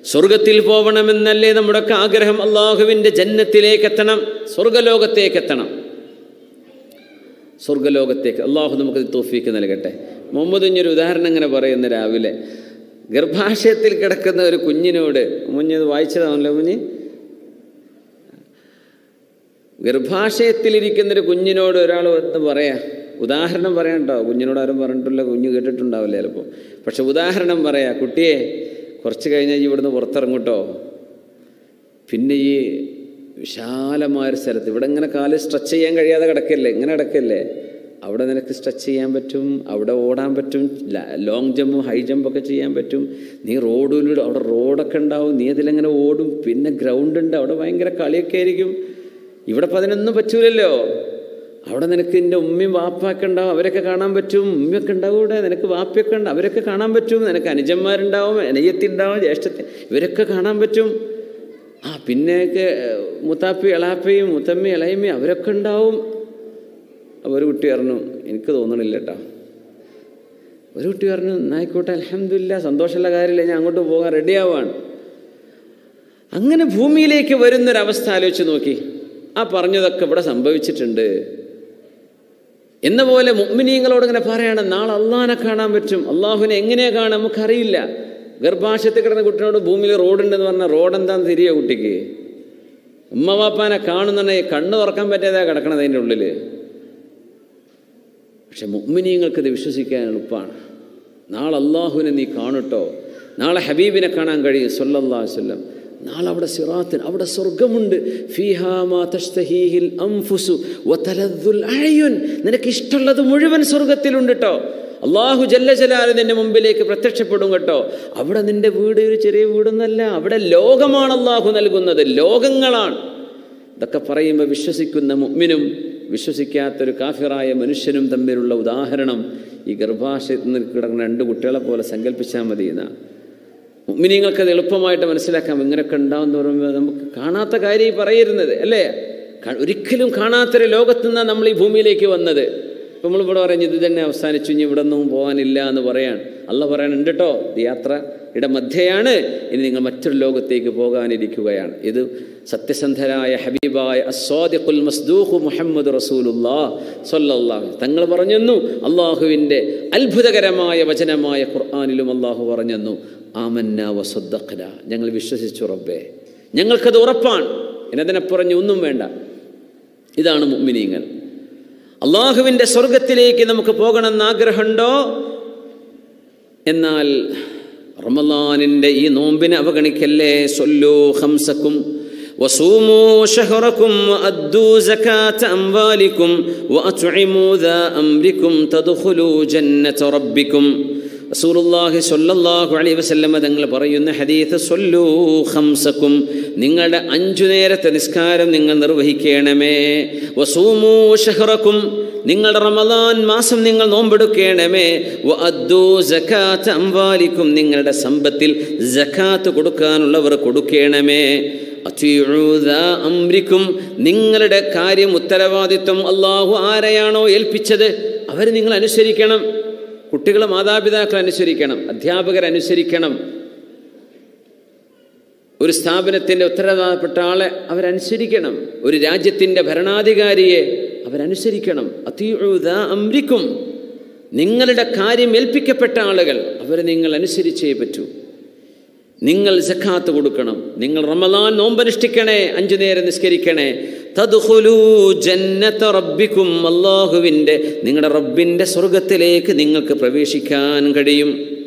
സ്വർഗത്തിൽ പോകണമെന്നല്ലേ നമ്മുടെയൊക്കെ ആഗ്രഹം അള്ളാഹുവിൻ്റെ ജന്നത്തിലേക്ക് എത്തണം സ്വർഗലോകത്തേക്ക് എത്തണം സ്വർഗലോകത്തേക്ക് അള്ളാഹു നമുക്ക് തോഫീക്ക് നൽകട്ടെ മുഹമ്മദ് ഇഞ്ഞൊരു ഉദാഹരണം ഇങ്ങനെ പറയുന്ന രാവിലെ ഗർഭാശയത്തിൽ കിടക്കുന്ന ഒരു കുഞ്ഞിനോട് മുഞ്ഞത് വായിച്ചതാണല്ലോ കുഞ്ഞ് ഗർഭാശയത്തിലിരിക്കുന്ന ഒരു കുഞ്ഞിനോട് ഒരാൾ എന്ന് പറയാ ഉദാഹരണം പറയണ്ടോ കുഞ്ഞിനോട് ആരും പറഞ്ഞിട്ടില്ല കുഞ്ഞ് കേട്ടിട്ടുണ്ടാവില്ല ചിലപ്പോൾ പക്ഷെ ഉദാഹരണം പറയാ കുട്ടിയെ കുറച്ച് കഴിഞ്ഞാൽ ഈ ഇവിടുന്ന് പുറത്തിറങ്ങൂട്ടോ പിന്നെ ഈ വിശാലമായൊരു സ്ഥലത്ത് ഇവിടെ ഇങ്ങനെ കാല് സ്ട്രെച്ച് ചെയ്യാൻ കഴിയാതെ കിടക്കല്ലേ ഇങ്ങനെ കിടക്കല്ലേ അവിടെ നിനക്ക് സ്ട്രെച്ച് ചെയ്യാൻ പറ്റും അവിടെ ഓടാൻ പറ്റും ലോങ് ജമ്പും ഹൈ ജമ്പൊക്കെ ചെയ്യാൻ പറ്റും നീ റോഡിലൂടെ അവിടെ റോഡൊക്കെ ഉണ്ടാവും നീ അതിലെങ്ങനെ ഓടും പിന്നെ ഗ്രൗണ്ട് ഉണ്ട് അവിടെ ഭയങ്കര കളിയൊക്കെ ആയിരിക്കും ഇവിടെ അപ്പം അതിനൊന്നും പറ്റൂലല്ലോ അവിടെ നിനക്ക് നിൻ്റെ ഉമ്മയും വാപ്പൊക്കെ ഉണ്ടാവും അവരൊക്കെ കാണാൻ പറ്റും ഉമ്മയൊക്കെ ഉണ്ടാവും ഇവിടെ നിനക്ക് വാപ്പയൊക്കെ ഉണ്ട് അവരൊക്കെ കാണാൻ പറ്റും നിനക്ക് അനുജന്മാരുണ്ടാവും അനയ്യത്തിണ്ടാവും ജ്യേഷ്ഠത്തി ഇവരൊക്കെ കാണാൻ പറ്റും ആ പിന്നെയൊക്കെ മുത്താപ്പി എളാപ്പയും മുത്തമ്മി ഇളയമ്മയും അവരൊക്കെ ഉണ്ടാവും അപ്പോൾ ഒരു കുട്ടി പറഞ്ഞു എനിക്ക് തോന്നണില്ല കേട്ടോ ഒരു കുട്ടി പറഞ്ഞു എന്നായിക്കോട്ടെ അലഹമില്ല സന്തോഷമുള്ള കാര്യമില്ല ഞാൻ അങ്ങോട്ട് പോകാൻ റെഡിയാവാണ് അങ്ങനെ ഭൂമിയിലേക്ക് വരുന്നൊരവസ്ഥ ആലോചിച്ച് നോക്കി ആ പറഞ്ഞതൊക്കെ ഇവിടെ സംഭവിച്ചിട്ടുണ്ട് എന്ന പോലെ മുഗ്മിനീങ്ങളോട് ഇങ്ങനെ പറയണം നാളെ അള്ളാഹിനെ കാണാൻ പറ്റും അള്ളാഹുവിനെ എങ്ങനെയാണ് കാണാൻ നമുക്കറിയില്ല ഗർഭാശയത്തിൽ കിടന്ന കുട്ടിനോട് ഭൂമിയിൽ റോഡുണ്ടെന്ന് പറഞ്ഞാൽ റോഡ് എന്താണെന്ന് തിരിയോ കുട്ടിക്ക് ഉമ്മ വാപ്പാനെ കാണുന്നുണ്ടെങ്കിൽ കണ്ണ് തുറക്കാൻ പറ്റാതെ കിടക്കണത് അതിൻ്റെ ഉള്ളിൽ പക്ഷെ മുഗ്മിനീങ്ങൾക്ക് ഇത് വിശ്വസിക്കാൻ എളുപ്പമാണ് നാളെ അള്ളാഹുവിനെ നീ കാണട്ടോ നാളെ ഹബീബിനെ കാണാൻ കഴിയും സല്ലല്ലാ വല്ലം നാളെ അവിടെ സിറാത്തിന് അവിടെ സ്വർഗമുണ്ട് ഫീഹാമാ തഷ്തഹീഹിൽ അംഫുസു വതലദ്ദുൽ അഴയുൻ നിനക്ക് ഇഷ്ടമുള്ളത് മുഴുവൻ സ്വർഗത്തിലുണ്ട് കേട്ടോ അള്ളാഹു ജല്ല ജലാല് നിന്റെ മുമ്പിലേക്ക് പ്രത്യക്ഷപ്പെടും കേട്ടോ അവിടെ നിന്റെ വീട് ഒരു ചെറിയ വീടൊന്നല്ല അവിടെ ലോകമാണ് അള്ളാഹു നൽകുന്നത് ലോകങ്ങളാണ് ഇതൊക്കെ പറയുമ്പോൾ വിശ്വസിക്കുന്ന മുഗ്മിനും വിശ്വസിക്കാത്തൊരു കാഫിറായ മനുഷ്യനും തമ്മിലുള്ള ഉദാഹരണം ഈ ഗർഭാശയത്തിൽ നിന്ന് കിടക്കുന്ന രണ്ട് കുട്ടികളെ പോലെ സങ്കല്പിച്ചാൽ മതി എന്നാണ് മുഗ്മിനിങ്ങൾക്കത് എളുപ്പമായിട്ട് മനസ്സിലാക്കാം ഇങ്ങനെയൊക്കെ ഉണ്ടാവുമെന്ന് പറയുമ്പോൾ നമുക്ക് കാണാത്ത കാര്യം ഈ പറയരുന്നത് അല്ലേ ഒരിക്കലും കാണാത്തൊരു ലോകത്തു നിന്നാണ് നമ്മൾ ഈ ഭൂമിയിലേക്ക് വന്നത് ഇപ്പം നമ്മളിവിടെ പറഞ്ഞു ഇത് തന്നെ അവസാനിച്ചു ഇനി ഇവിടെ ഒന്നും പോകാനില്ല എന്ന് പറയാണ് അല്ല പറയാനുണ്ട് കേട്ടോ ഇത് യാത്രയുടെ മധ്യയാണ് ഇനി നിങ്ങൾ മറ്റൊരു ലോകത്തേക്ക് പോകാനിരിക്കുകയാണ് ഇത് സത്യസന്ധരായ ഹബീബായ അസ്വാദിഖുൽ മസ്ദൂഖു മുഹമ്മദ് റസൂലുല്ലാ സൊല്ലാഹ് തങ്ങൾ പറഞ്ഞെന്നു അള്ളാഹുവിൻ്റെ അത്ഭുതകരമായ വചനമായ ഖുർആാനിലും അള്ളാഹു പറഞ്ഞെന്നു ആമന്ന വസുദ്ദഖല ഞങ്ങൾ വിശ്വസിച്ചു റബ്ബേ ഞങ്ങൾക്കത് ഉറപ്പാണ് എന്നതിനപ്പുറഞ്ഞ് ഒന്നും വേണ്ട ഇതാണ് മുമ്മിനീങ്ങൾ അള്ളാഹുവിൻ്റെ സ്വർഗത്തിലേക്ക് നമുക്ക് പോകണമെന്ന് ആഗ്രഹമുണ്ടോ എന്നാൽ റമലാനിൻ്റെ ഈ നോമ്പിനെ അവഗണിക്കല്ലേ സൊല്ലു ഹംസക്കും وصوموا شهركم وأدوا زكاة أموالكم وأطعموا ذا أمركم تدخلوا جنة ربكم റസൂലുള്ളാഹി സ്വല്ലല്ലാഹു അലൈഹി വസല്ലമ തങ്ങൾ പറയുന്ന ഹദീസ് സൊല്ലൂ ഖംസക്കും നിങ്ങളുടെ അഞ്ചു നേരത്തെ നിസ്കാരം നിങ്ങൾ നിർവഹിക്കണമേ വസൂമൂ ഷഹ്റക്കും നിങ്ങളുടെ റമദാൻ മാസം നിങ്ങൾ നോമ്പെടുക്കണമേ വഅദ്ദൂ സകാത്ത് അംവാലിക്കും നിങ്ങളുടെ സമ്പത്തിൽ സകാത്ത് കൊടുക്കാനുള്ളവർ കൊടുക്കണമേ അമ്രിക്കും നിങ്ങളുടെ കാര്യം ഉത്തരവാദിത്വം അള്ളാഹു ആരെയാണോ ഏൽപ്പിച്ചത് അവർ നിങ്ങൾ അനുസരിക്കണം കുട്ടികൾ മാതാപിതാക്കൾ അനുസരിക്കണം അധ്യാപകർ അനുസരിക്കണം ഒരു സ്ഥാപനത്തിൻ്റെ ഉത്തരവാദപ്പെട്ട ആളെ അവരനുസരിക്കണം ഒരു രാജ്യത്തിൻ്റെ ഭരണാധികാരിയെ അവരനുസരിക്കണം അതീഴുത അമ്രിക്കും നിങ്ങളുടെ കാര്യം ഏൽപ്പിക്കപ്പെട്ട ആളുകൾ അവരെ നിങ്ങൾ അനുസരിച്ചേ പറ്റൂ നിങ്ങൾ സഖാത്ത് കൊടുക്കണം നിങ്ങൾ റമദാൻ നോമ്പനുഷ്ഠിക്കണേ അഞ്ചു നേരം നിസ്കരിക്കണേ തദ്ഖുലൂ ജന്നത റബ്ബിക്കും അള്ളാഹുവിൻ്റെ നിങ്ങളുടെ റബ്ബിൻ്റെ സ്വർഗത്തിലേക്ക് നിങ്ങൾക്ക് പ്രവേശിക്കാൻ കഴിയും